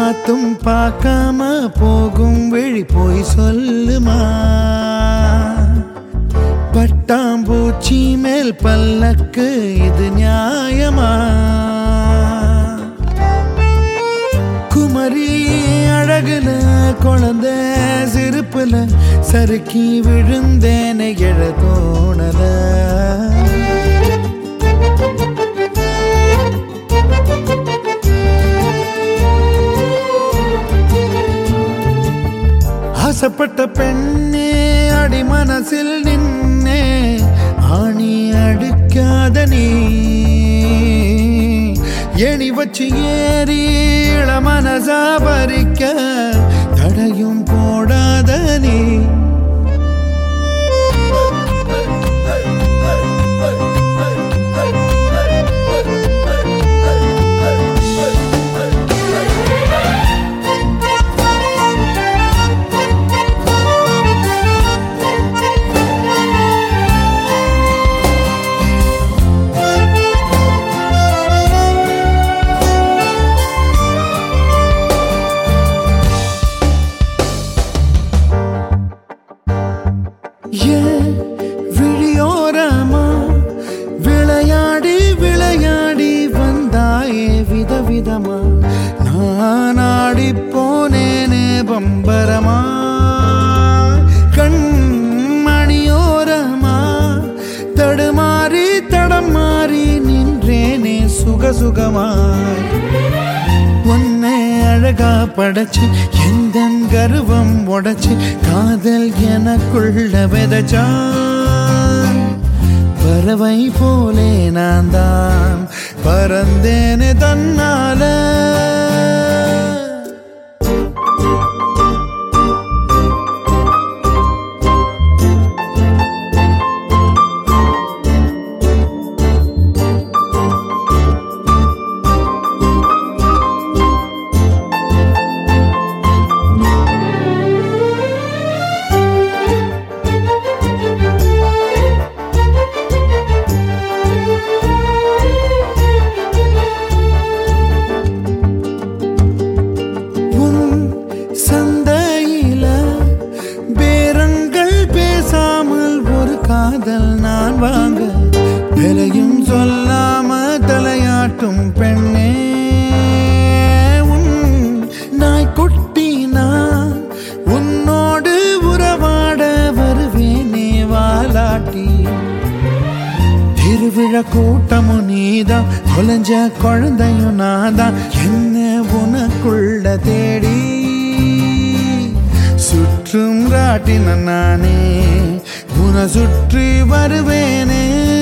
பார்த்தும் பார்க்காம போகும் வழி போய் சொல்லுமா பட்டாம்பூச்சி மேல் பல்லக்கு இது நியாயமா குமரி அழகுல குழந்த சிரிப்புல சறுக்கி விழுந்தேனே எழ தோணல ஆசைப்பட்ட பெண்ணே அடி மனசில் நின்னே ஆணி அடுக்காத நீ எணி வச்சு ஏறி இள மனசா பறிக்க தடையும் போடாத நீ ஏன் விழியோரமா விளையாடி விளையாடி வந்தாயே விதவிதமா நான் ஆடி போனேனே பம்பரமா கண்மணியோரமா தடுமாறி தடம் மாறி நின்றேனே சுகசுகமாய் உன்னை அழகா படைச்சு எந்த கருவம் உடைச்சு காதல் எனக்குள்ள விதைச்சான் பறவை போலே நான் தான் பறந்தேனே தன்னால உன் சந்தையில பேரங்கள் பேசாமல் ஒரு காதல் நான் வாங்க விலையும் சொல்லாம தலையாட்டும் பெண்ணே உன் நாய்க்குட்டி நான் உன்னோடு உறவாட வருவேனே வாலாட்டி திருவிழா கூட்டமும் நீதான் தொலைஞ்ச குழந்தையும் நான்தான் என்ன உனக்குள்ள தேடி சுற்றும் ராட்டின நானே உன சுற்றி வருவேனே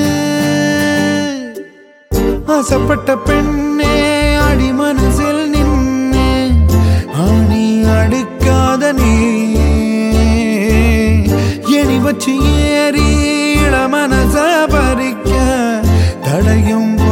ஆசைப்பட்ட பெண்ணே அடி மனசில் நின்னே ஆணி அடுக்காத நீ எணி வச்சு ஏறி இள மனச பறிக்க தடையும்